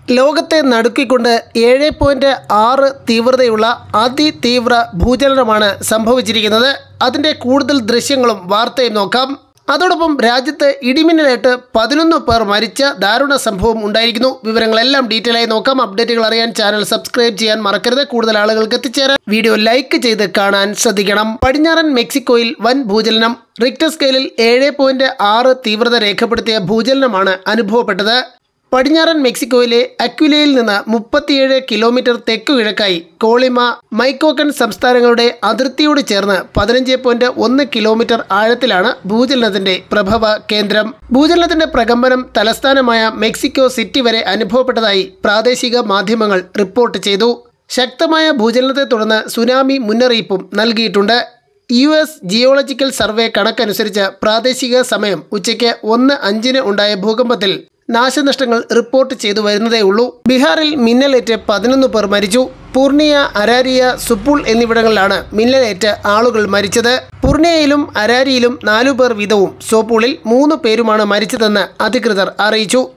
ലോകത്തെ നടുക്കിക്കൊണ്ട് ഏഴ് പോയിൻറ്റ് ആറ് തീവ്രതയുള്ള അതിതീവ്ര ഭൂചലനമാണ് സംഭവിച്ചിരിക്കുന്നത് അതിൻ്റെ കൂടുതൽ ദൃശ്യങ്ങളും വാർത്തയും നോക്കാം അതോടൊപ്പം രാജ്യത്ത് ഇടിമിന്നലേറ്റ് പതിനൊന്ന് പേർ മരിച്ച ദാരുണ സംഭവം ഉണ്ടായിരിക്കുന്നു വിവരങ്ങളെല്ലാം ഡീറ്റെയിൽ ആയി നോക്കാം അപ്ഡേറ്റുകൾ അറിയാൻ ചാനൽ സബ്സ്ക്രൈബ് ചെയ്യാൻ മറക്കരുത് കൂടുതൽ ആളുകൾക്ക് എത്തിച്ചേരാൻ വീഡിയോ ലൈക്ക് ചെയ്ത് കാണാൻ ശ്രദ്ധിക്കണം പടിഞ്ഞാറൻ മെക്സിക്കോയിൽ വൻ ഭൂചലനം റിക്ടർ സ്കെയിലിൽ ഏഴ് പോയിൻറ്റ് ആറ് തീവ്രത രേഖപ്പെടുത്തിയ ഭൂചലനമാണ് അനുഭവപ്പെട്ടത് പടിഞ്ഞാറൻ മെക്സിക്കോയിലെ അക്വിലയിൽ നിന്ന് മുപ്പത്തിയേഴ് കിലോമീറ്റർ തെക്കു കിഴക്കായി കോളിമ മൈക്കോക്കൻ സംസ്ഥാനങ്ങളുടെ അതിർത്തിയോട് ചേർന്ന് പതിനഞ്ച് പോയിന്റ് ഒന്ന് കിലോമീറ്റർ ആഴത്തിലാണ് ഭൂചലനത്തിന്റെ പ്രഭവ കേന്ദ്രം ഭൂചലനത്തിന്റെ പ്രകമ്പനം തലസ്ഥാനമായ മെക്സിക്കോ സിറ്റി വരെ അനുഭവപ്പെട്ടതായി പ്രാദേശിക മാധ്യമങ്ങൾ റിപ്പോർട്ട് ചെയ്തു ശക്തമായ ഭൂചലനത്തെ തുടർന്ന് സുനാമി മുന്നറിയിപ്പും നൽകിയിട്ടുണ്ട് യു എസ് ജിയോളജിക്കൽ സർവേ കണക്കനുസരിച്ച് പ്രാദേശിക സമയം ഉച്ചയ്ക്ക് ഒന്ന് അഞ്ചിന് ഉണ്ടായ ഭൂകമ്പത്തിൽ നാശനഷ്ടങ്ങൾ റിപ്പോർട്ട് ചെയ്തു വരുന്നതേ ഉള്ളൂ ബീഹാറിൽ മിന്നലേറ്റ് പതിനൊന്ന് പേർ മരിച്ചു പൂർണിയ അരാരിയ സുപ്പുൾ എന്നിവിടങ്ങളിലാണ് മിന്നലേറ്റ് ആളുകൾ മരിച്ചത് പൂർണിയയിലും അരാരിയിലും നാലു പേർ വീതവും സോപ്പൂളിൽ മൂന്ന് പേരുമാണ് മരിച്ചതെന്ന് അധികൃതർ അറിയിച്ചു